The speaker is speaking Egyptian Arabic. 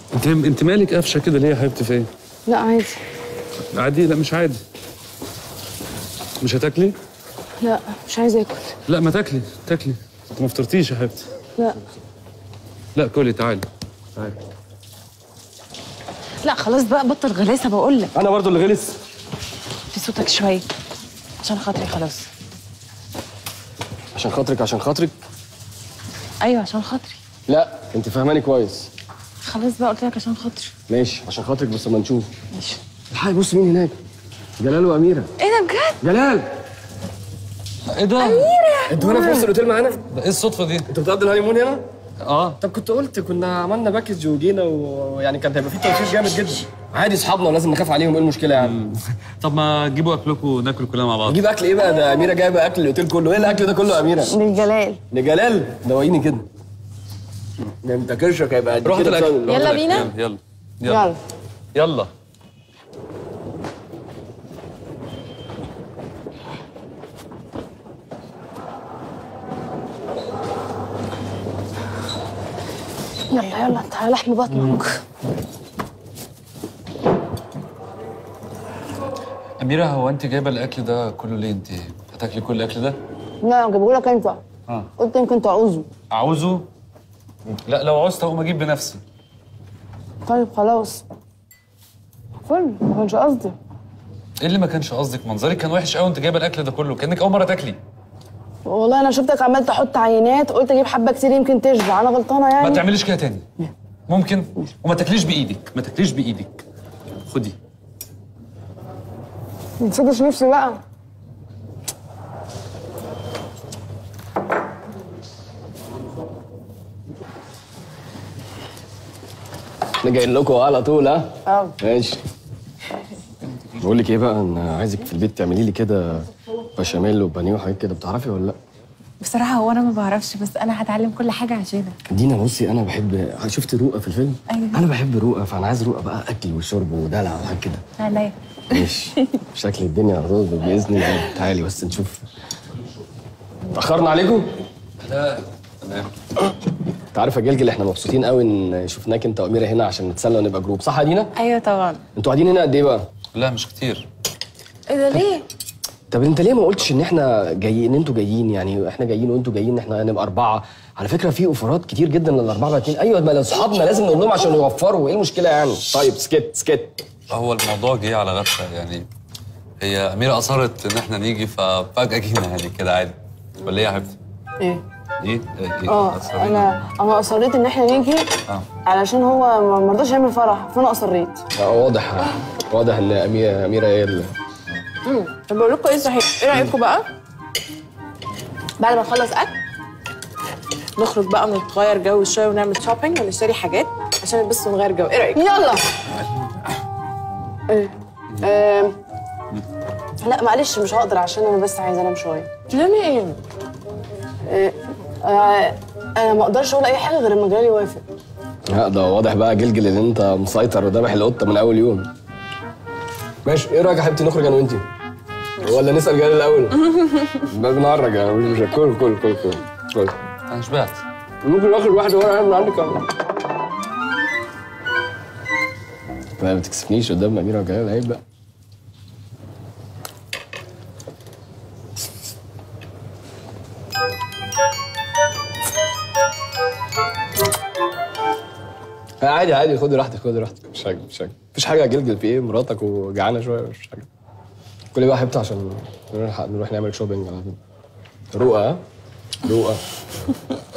انت انت مالك قافشه كده ليه يا حبيبتي في ايه؟ لا عادي عادي لا مش عادي مش هتاكلي؟ لا مش عايزه اكل لا ما تاكلي تاكلي انت ما فطرتيش يا حبيبتي لا لا كلي تعالي تعالي لا خلاص بقى بطل غلاسه بقول لك انا برضو اللي غلس في صوتك شويه عشان خاطري خلاص عشان خاطرك عشان خاطرك ايوه عشان خاطري لا انت فاهماني كويس خلاص بقى قلت لك عشان خاطري ماشي عشان خاطرك بس ما نشوف ماشي الحقي بص مين هناك جلال واميره ايه ده بجد جلال ايه ده؟ انتوا هنا في نفس الاوتيل معانا ده ايه الصدفه دي؟ انتوا بتقضوا الهانيمون هنا اه طب كنت قلت كنا عملنا باكج وجينا ويعني كان هيبقى في توفير جامد جدا عادي اصحابنا ولازم نخاف عليهم ايه المشكله يعني طب ما تجيبوا اكلكم وناكل كلنا مع بعض نجيب اكل ايه بقى ده اميره جايبه اكل الاوتيل كله ايه الاكل ده كله يا اميره للجلال لجلال دوقيني كده ده انت كرشك هيبقى قد روح كده الاكل بسبب- روح يلا الأكل. بينا؟ يلا يلا يلا يلا يلا انت على لحم بطنك اميره هو انت جايبه الاكل ده كله ليه انت هتاكلي كل الاكل ده لا جايبه لك انت اه قلت يمكن تعوزه عاوزه لا لو عوزت اقوم اجيب بنفسي طيب خلاص فل ما كانش قصدي ايه اللي ما كانش قصدك منظرك كان وحش قوي انت جايبه الاكل ده كله كانك اول مره تاكلي والله انا شفتك عمال تحط عينات قلت اجيب حبه كتير يمكن تشبع انا غلطانه ما يعني تعمليش كده تاني ممكن وما تاكليش بايدك ما تاكليش بايدك خدي ما تصدقش نفسي بقى احنا جايين لكم على طول ها اه ماشي بقول لك ايه بقى انا عايزك في البيت تعملي لي كده بشاميل وبانيه وحاجات كده بتعرفي ولا لا بصراحة هو أنا ما بعرفش بس أنا هتعلم كل حاجة عشانك دينا بصي انا بحب شفت رؤى في الفيلم أيوة. انا بحب رؤى فانا عايز رؤى بقى اكل وشرب ودلع وحاجات كده عليا ماشي شكل الدنيا هتظبط باذن الله تعالي بس نشوف اتاخرنا عليكم لا تمام انت عارف يا جلجل احنا مبسوطين قوي ان شفناك انت واميره هنا عشان نتسلى ونبقى جروب صح يا دينا أيوة طبعا انتوا قاعدين هنا قد ايه بقى لا مش كتير إيه ده ليه؟ طب انت ليه ما قلتش ان احنا جايين ان انتوا جايين يعني احنا جايين وانتوا جايين احنا هنبقى اربعه على فكره في اوفرات كتير جدا للاربعه باتنين ايوه ما لاصحابنا لازم نقول لهم عشان يوفروا ايه المشكله يعني طيب سكت سكت هو الموضوع جه على غفله يعني هي اميره اصرت ان احنا نيجي ففجاه جينا يعني كده عادي ولا ايه يا حبيبتي؟ ايه ايه؟ ايه؟ اه أصرينا. انا انا اصريت ان احنا نيجي اه علشان هو ما ما رضاش يعمل فرح فانا اصريت اه واضح واضح ان اميره اميره هي اللي طب بقول لكم ايه صحيح ايه رايكم بقى بعد ما نخلص اكل نخرج بقى ونتغير جو شويه ونعمل شوبينج ونشتري حاجات عشان نلبس ونغير جو ايه رايك يلا ايه آم، لا معلش مش هقدر عشان انا بس عايزه انام شويه تنامي ايه آه، آه، انا ما اقدرش اقول اي حاجه غير لما جلال يوافق لا ده واضح بقى جلجل ان انت مسيطر وذابح القطه من اول يوم ماشي ايه رايك يا حبيبتي نخرج انا وانتي ولا نسال جلال الاول بقى بنهرج يعني مش كل كل كل كل كل انا شبعت ممكن اخرج واحده وانا من عندك ما بتكسفنيش قدام اميره وجلال عيب بقى لا عادي عادي خدي راحتك خدي راحتك مش حاجه مش حاجه مفيش حاجه جلجل في ايه مراتك وجعانه شويه مش حاجه كلي بقى يا حبيبتي عشان نروح نروح نعمل شوبينج على طول رؤى ها؟ رؤى